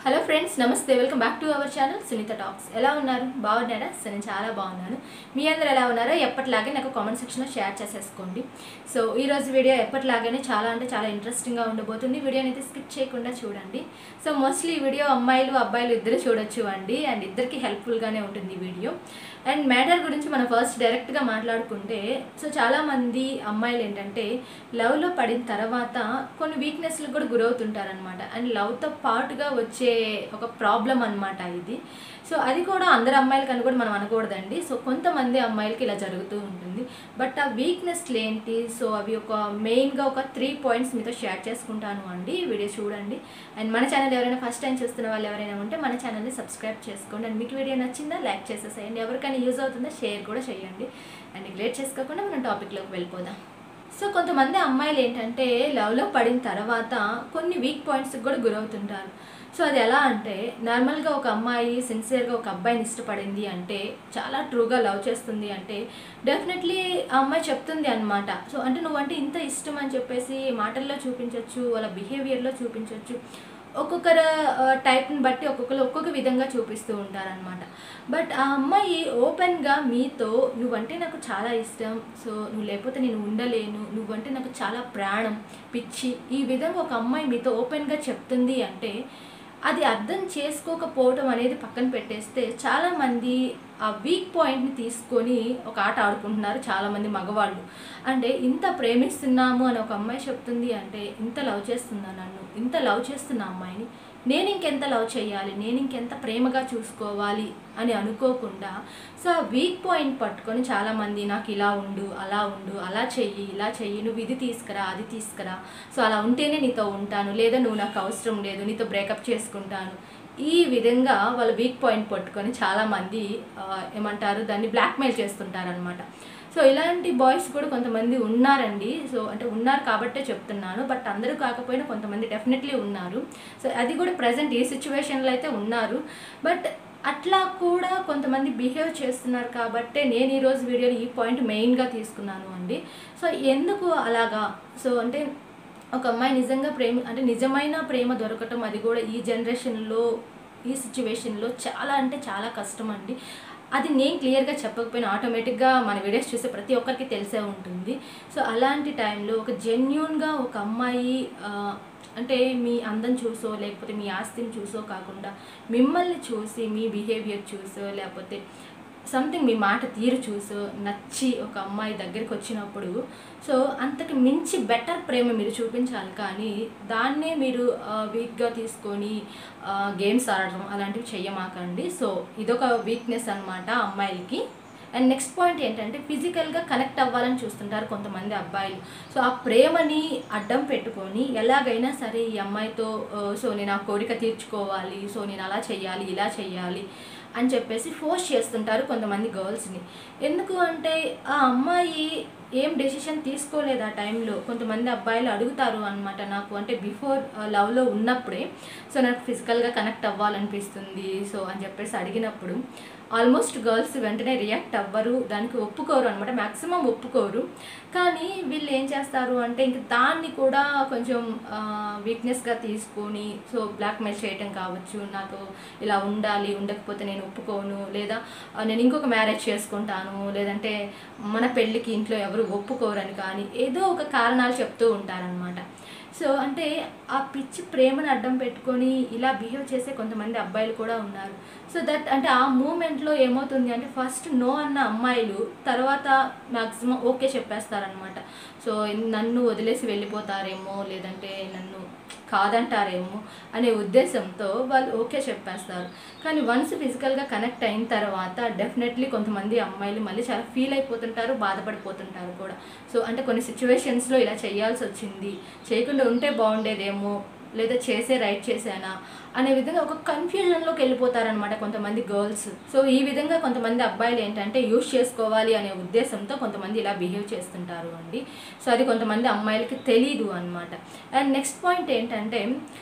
hello friends నమస్తే welcome back to our channel Sunitha talks ఎలా ఉన్నారు బాగున్నారా సో నేను చాలా బాగున్నాను మీ అందరు ఎలా ఉన్నారో ఎప్పటిలాగే నాకు కామెంట్ సెక్షన్లో షేర్ చేసేసుకోండి సో ఈ రోజు వీడియో ఎప్పటిలాగానే చాలా అంటే చాలా ఇంట్రెస్టింగ్గా ఉండబోతుంది వీడియోని అయితే స్కిప్ చేయకుండా చూడండి సో మోస్ట్లీ ఈ వీడియో అమ్మాయిలు అబ్బాయిలు ఇద్దరు చూడొచ్చు అండి అండ్ ఇద్దరికి హెల్ప్ఫుల్గానే ఉంటుంది ఈ వీడియో అండ్ మ్యాటర్ గురించి మనం ఫస్ట్ డైరెక్ట్గా మాట్లాడుకుంటే సో చాలామంది అమ్మాయిలు ఏంటంటే లవ్లో పడిన తర్వాత కొన్ని వీక్నెస్లకు కూడా గురవుతుంటారనమాట అండ్ లవ్తో పాటుగా వచ్చే ఒక ప్రాబ్లం అన్నమాట ఇది సో అది కూడా అందరు అమ్మాయిలకి అని కూడా మనం అనకూడదండి సో కొంతమంది అమ్మాయిలకి ఇలా జరుగుతూ ఉంటుంది బట్ ఆ వీక్నెస్లు ఏంటి సో అవి ఒక మెయిన్గా ఒక త్రీ పాయింట్స్ మీతో షేర్ చేసుకుంటాను అండి ఈ వీడియో చూడండి అండ్ మన ఛానల్ ఎవరైనా ఫస్ట్ టైం చూస్తున్న వాళ్ళు ఎవరైనా ఉంటే మన ఛానల్ని సబ్స్క్రైబ్ చేసుకోండి అండ్ మీకు వీడియో నచ్చిందా లైక్ చేసేసేయండి ఎవరికైనా యూజ్ అవుతుందా షేర్ కూడా చేయండి అండ్ లేట్ చేసుకోకుండా మనం టాపిక్లోకి వెళ్ళిపోదాం సో కొంతమంది అమ్మాయిలు ఏంటంటే లవ్లో పడిన తర్వాత కొన్ని వీక్ పాయింట్స్కి కూడా గురవుతుంటారు సో అది ఎలా అంటే నార్మల్గా ఒక అమ్మాయి సిన్సియర్గా ఒక అబ్బాయిని ఇష్టపడింది అంటే చాలా ట్రూగా లవ్ చేస్తుంది అంటే డెఫినెట్లీ ఆ అమ్మాయి చెప్తుంది అనమాట సో అంటే నువ్వంటే ఇంత ఇష్టం అని చెప్పేసి మాటల్లో చూపించవచ్చు వాళ్ళ బిహేవియర్లో చూపించవచ్చు ఒక్కొక్కరు టైప్ని బట్టి ఒక్కొక్కరు ఒక్కొక్క విధంగా చూపిస్తూ ఉంటారనమాట బట్ ఆ అమ్మాయి ఓపెన్గా మీతో నువ్వంటే నాకు చాలా ఇష్టం సో నువ్వు లేకపోతే నేను ఉండలేను నువ్వంటే నాకు చాలా ప్రాణం పిచ్చి ఈ విధంగా ఒక అమ్మాయి మీతో ఓపెన్గా చెప్తుంది అంటే అది అర్థం చేసుకోకపోవటం అనేది పక్కన పెట్టేస్తే చాలామంది ఆ వీక్ పాయింట్ని తీసుకొని ఒక ఆట ఆడుకుంటున్నారు చాలామంది మగవాళ్ళు అంటే ఇంత ప్రేమిస్తున్నాము అని ఒక అమ్మాయి చెప్తుంది అంటే ఇంత లవ్ చేస్తుందా నన్ను ఇంత లవ్ చేస్తున్న అమ్మాయిని నేను ఇంకెంత లవ్ చేయాలి నేను ఇంకెంత ప్రేమగా చూసుకోవాలి అని అనుకోకుండా సో ఆ వీక్ పాయింట్ పట్టుకొని చాలామంది నాకు ఇలా ఉండు అలా ఉండు అలా చెయ్యి ఇలా చెయ్యి నువ్వు ఇది తీసుకురా అది తీసుకురా సో అలా ఉంటేనే నీతో ఉంటాను లేదా నువ్వు నాకు అవసరం లేదు నీతో బ్రేకప్ చేసుకుంటాను ఈ విధంగా వాళ్ళ వీక్ పాయింట్ పట్టుకొని చాలామంది ఆ, ఏమంటారు దాన్ని బ్లాక్మెయిల్ చేస్తుంటారనమాట సో ఇలాంటి బాయ్స్ కూడా కొంతమంది ఉన్నారండి సో అంటే ఉన్నారు కాబట్టే చెప్తున్నాను బట్ అందరూ కాకపోయినా కొంతమంది డెఫినెట్లీ ఉన్నారు సో అది కూడా ప్రజెంట్ ఈ సిచ్యువేషన్లో అయితే ఉన్నారు బట్ అట్లా కూడా కొంతమంది బిహేవ్ చేస్తున్నారు కాబట్టే నేను ఈరోజు వీడియోలో ఈ పాయింట్ మెయిన్గా తీసుకున్నాను అండి సో ఎందుకు అలాగా సో అంటే ఒక అమ్మాయి నిజంగా ప్రేమ అంటే నిజమైన ప్రేమ దొరకటం అది కూడా ఈ జనరేషన్లో ఈ సిచ్యువేషన్లో చాలా అంటే చాలా కష్టం అండి అది నేను క్లియర్గా చెప్పకపోయినా ఆటోమేటిక్గా మన వీడియోస్ చూసే ప్రతి ఒక్కరికి తెలిసే ఉంటుంది సో అలాంటి టైంలో ఒక జెన్యున్గా ఒక అమ్మాయి ఆ, అంటే మీ అందం చూసో లేకపోతే మీ ఆస్తిని చూసో కాకుండా మిమ్మల్ని చూసి మీ బిహేవియర్ చూసో లేకపోతే సంథింగ్ మీ మాట తీరు చూసో నచ్చి ఒక అమ్మాయి దగ్గరికి వచ్చినప్పుడు సో అంతకు మించి బెటర్ ప్రేమ మీరు చూపించాలి కానీ దాన్నే మీరు వీక్గా తీసుకొని గేమ్స్ ఆడడం అలాంటివి చెయ్యమాకండి సో ఇదొక వీక్నెస్ అనమాట అమ్మాయిలకి అండ్ నెక్స్ట్ పాయింట్ ఏంటంటే ఫిజికల్గా కనెక్ట్ అవ్వాలని చూస్తుంటారు కొంతమంది అబ్బాయిలు సో ఆ ప్రేమని అడ్డం పెట్టుకొని ఎలాగైనా సరే ఈ అమ్మాయితో ఆ, సో నేను ఆ కోరిక తీర్చుకోవాలి సో నేను అలా చెయ్యాలి ఇలా చెయ్యాలి అని చెప్పేసి ఫోర్స్ చేస్తుంటారు కొంతమంది గర్ల్స్ని ఎందుకు అంటే ఆ అమ్మాయి ఏం డెసిషన్ తీసుకోలేదు ఆ టైంలో కొంతమంది అబ్బాయిలు అడుగుతారు అనమాట నాకు అంటే బిఫోర్ లవ్లో ఉన్నప్పుడే సో నాకు ఫిజికల్గా కనెక్ట్ అవ్వాలనిపిస్తుంది సో అని చెప్పేసి అడిగినప్పుడు ఆల్మోస్ట్ గర్ల్స్ వెంటనే రియాక్ట్ అవ్వరు దానికి ఒప్పుకోరు అనమాట మ్యాక్సిమం ఒప్పుకోరు కానీ వీళ్ళు ఏం చేస్తారు అంటే ఇంక దాన్ని కూడా కొంచెం వీక్నెస్గా తీసుకొని సో బ్లాక్మెయిల్ చేయటం కావచ్చు నాకు ఇలా ఉండాలి ఉండకపోతే నేను ఒప్పుకోను లేదా ఆ, నేను ఇంకొక మ్యారేజ్ చేసుకుంటాను లేదంటే మన పెళ్ళికి ఇంట్లో ఎవరు ఒప్పుకోరని కానీ ఏదో ఒక కారణాలు చెప్తూ ఉంటారనమాట సో అంటే ఆ పిచ్చి ప్రేమను అడ్డం పెట్టుకొని ఇలా బిహేవ్ చేసే కొంతమంది అబ్బాయిలు కూడా ఉన్నారు సో దట్ అంటే ఆ మూమెంట్లో ఏమవుతుంది అంటే ఫస్ట్ నో అన్న అమ్మాయిలు తర్వాత మ్యాక్సిమం ఓకే చెప్పేస్తారనమాట సో నన్ను వదిలేసి వెళ్ళిపోతారేమో లేదంటే నన్ను కాదంటారేమో అనే ఉద్దేశంతో వాళ్ళు ఓకే చెప్పేస్తారు కానీ వన్స్ ఫిజికల్గా కనెక్ట్ అయిన తర్వాత డెఫినెట్లీ కొంతమంది అమ్మాయిలు మళ్ళీ చాలా ఫీల్ అయిపోతుంటారు బాధపడిపోతుంటారు కూడా సో అంటే కొన్ని సిచ్యువేషన్స్లో ఇలా చేయాల్సి వచ్చింది చేయకుండా ఉంటే బాగుండేదేమో లేదా చేసే రైట్ చేశానా అనే విధంగా ఒక కన్ఫ్యూజన్లోకి వెళ్ళిపోతారనమాట కొంతమంది గర్ల్స్ సో ఈ విధంగా కొంతమంది అబ్బాయిలు ఏంటంటే యూజ్ చేసుకోవాలి అనే ఉద్దేశంతో కొంతమంది ఇలా బిహేవ్ చేస్తుంటారు అండి సో అది కొంతమంది అమ్మాయిలకి తెలీదు అనమాట అండ్ నెక్స్ట్ పాయింట్ ఏంటంటే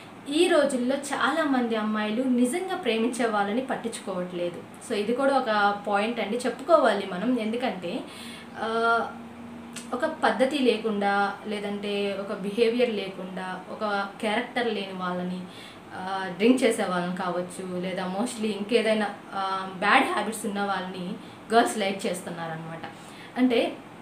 ఈ రోజుల్లో చాలామంది అమ్మాయిలు నిజంగా ప్రేమించే వాళ్ళని పట్టించుకోవట్లేదు సో ఇది కూడా ఒక పాయింట్ అండి చెప్పుకోవాలి మనం ఎందుకంటే ఆ, ఒక పద్ధతి లేకుండా లేదంటే ఒక బిహేవియర్ లేకుండా ఒక క్యారెక్టర్ లేని వాళ్ళని డ్రింక్ చేసే వాళ్ళని కావచ్చు లేదా మోస్ట్లీ ఇంకేదైనా బ్యాడ్ హ్యాబిట్స్ ఉన్న వాళ్ళని గర్ల్స్ లైక్ చేస్తున్నారనమాట అంటే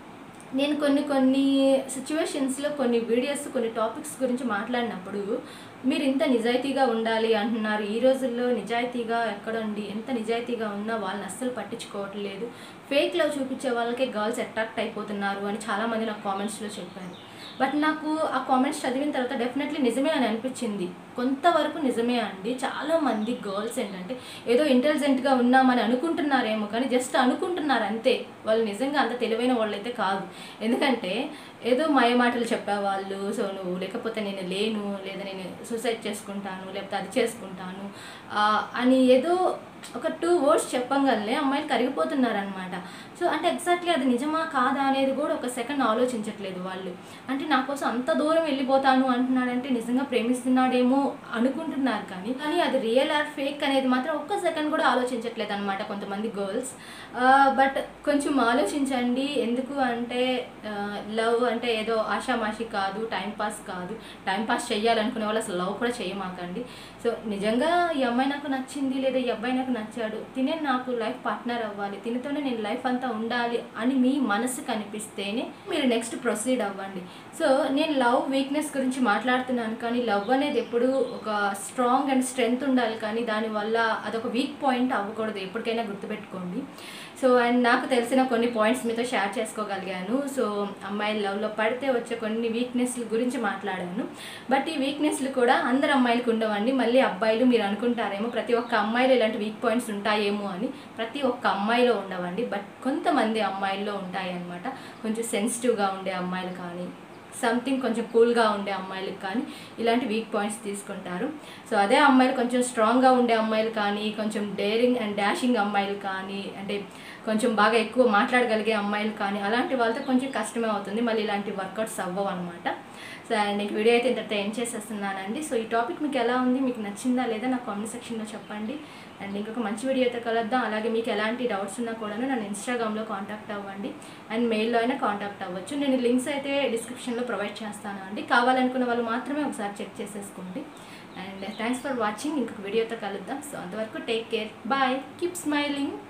నేను కొన్ని కొన్ని సిచ్యువేషన్స్లో కొన్ని వీడియోస్ కొన్ని టాపిక్స్ గురించి మాట్లాడినప్పుడు మీరు ఇంత నిజాయితీగా ఉండాలి అంటున్నారు ఈ రోజుల్లో నిజాయితీగా ఎక్కడండి ఎంత నిజాయితీగా ఉన్నా వాళ్ళని అస్సలు పట్టించుకోవట్లేదు ఫేక్ లవ్ చూపించే వాళ్ళకే గర్ల్స్ అట్రాక్ట్ అయిపోతున్నారు అని చాలామంది నాకు కామెంట్స్లో చెప్పారు బట్ నాకు ఆ కామెంట్స్ చదివిన తర్వాత డెఫినెట్లీ నిజమే అని అనిపించింది కొంతవరకు నిజమే అండి చాలామంది గర్ల్స్ ఏంటంటే ఏదో ఇంటెలిజెంట్గా ఉన్నామని అనుకుంటున్నారేమో కానీ జస్ట్ అనుకుంటున్నారు అంతే వాళ్ళు నిజంగా అంత తెలివైన వాళ్ళైతే కాదు ఎందుకంటే ఏదో మాయమాటలు చెప్పేవాళ్ళు సో నువ్వు లేకపోతే నేను లేను లేదా నేను సూసైడ్ చేసుకుంటాను లేకపోతే అది చేసుకుంటాను ఆ, అని ఏదో ఒక టూ వర్డ్స్ చెప్పంగానే అమ్మాయిలు కరిగిపోతున్నారనమాట సో అంటే ఎగ్జాక్ట్లీ అది నిజమా కాదా అనేది కూడా ఒక సెకండ్ ఆలోచించట్లేదు వాళ్ళు అంటే నా కోసం అంత దూరం వెళ్ళిపోతాను అంటున్నాడంటే నిజంగా ప్రేమిస్తున్నాడేమో అనుకుంటున్నారు కానీ కానీ అది రియల్ ఆర్ ఫేక్ అనేది మాత్రం ఒక్క సెకండ్ కూడా ఆలోచించట్లేదు అనమాట కొంతమంది గర్ల్స్ బట్ కొంచెం ఆలోచించండి ఎందుకు అంటే లవ్ అంటే ఏదో ఆషామాషి కాదు టైం పాస్ కాదు టైం పాస్ చేయాలనుకునే వాళ్ళు అసలు లవ్ కూడా చేయమాకండి సో నిజంగా ఈ అమ్మాయి నాకు నచ్చింది లేదా ఈ అబ్బాయి నాకు నచ్చాడు తినే నాకు లైఫ్ పార్ట్నర్ అవ్వాలి తినతోనే నేను లైఫ్ అంతా ఉండాలి అని మీ మనసు కనిపిస్తేనే మీరు నెక్స్ట్ ప్రొసీడ్ అవ్వండి సో నేను లవ్ వీక్నెస్ గురించి మాట్లాడుతున్నాను కానీ లవ్ అనేది ఎప్పుడు ఒక స్ట్రాంగ్ అండ్ స్ట్రెంగ్త్ ఉండాలి కానీ దానివల్ల అదొక వీక్ పాయింట్ అవ్వకూడదు ఎప్పటికైనా గుర్తుపెట్టుకోండి సో అండ్ నాకు తెలిసిన కొన్ని పాయింట్స్ మీతో షేర్ చేసుకోగలిగాను సో అమ్మాయిల లవ్లో పడితే వచ్చే కొన్ని వీక్నెస్ల గురించి మాట్లాడాను బట్ ఈ వీక్నెస్లు కూడా అందరు అమ్మాయిలకు ఉండవండి మళ్ళీ అబ్బాయిలు మీరు అనుకుంటారేమో ప్రతి ఒక్క అమ్మాయిలో ఇలాంటి వీక్ పాయింట్స్ ఉంటాయేమో అని ప్రతి ఒక్క అమ్మాయిలో ఉండవండి బట్ కొంతమంది అమ్మాయిల్లో ఉంటాయి అన్నమాట కొంచెం సెన్సిటివ్గా ఉండే అమ్మాయిలు కానీ సంథింగ్ కొంచెం కూల్గా ఉండే అమ్మాయిలకు కానీ ఇలాంటి వీక్ పాయింట్స్ తీసుకుంటారు సో అదే అమ్మాయిలు కొంచెం స్ట్రాంగ్గా ఉండే అమ్మాయిలు కానీ కొంచెం డేరింగ్ అండ్ డాషింగ్ అమ్మాయిలు కానీ అంటే కొంచెం బాగా ఎక్కువ మాట్లాడగలిగే అమ్మాయిలు కానీ అలాంటి వాళ్ళతో కొంచెం కష్టమే అవుతుంది మళ్ళీ ఇలాంటి వర్కౌట్స్ అవ్వవు అనమాట సో అండ్ ఈ వీడియో అయితే ఇంతటితో ఏం చేసేస్తున్నానండి సో ఈ టాపిక్ మీకు ఎలా ఉంది మీకు నచ్చిందా లేదా నా కామెంట్ సెక్షన్లో చెప్పండి అండ్ ఇంకొక మంచి వీడియో అయితే కలుద్దాం అలాగే మీకు ఎలాంటి డౌట్స్ ఉన్నా కూడా నన్ను ఇన్స్టాగ్రామ్లో కాంటాక్ట్ అవ్వండి అండ్ మెయిల్లో అయినా కాంటాక్ట్ అవ్వచ్చు నేను లింక్స్ అయితే డిస్క్రిప్షన్లో ప్రొవైడ్ చేస్తాను అండి కావాలనుకున్న వాళ్ళు మాత్రమే ఒకసారి చెక్ చేసేసుకోండి అండ్ థ్యాంక్స్ ఫర్ వాచింగ్ ఇంకొక వీడియోతో కలుద్దాం సో అంతవరకు take care bye keep smiling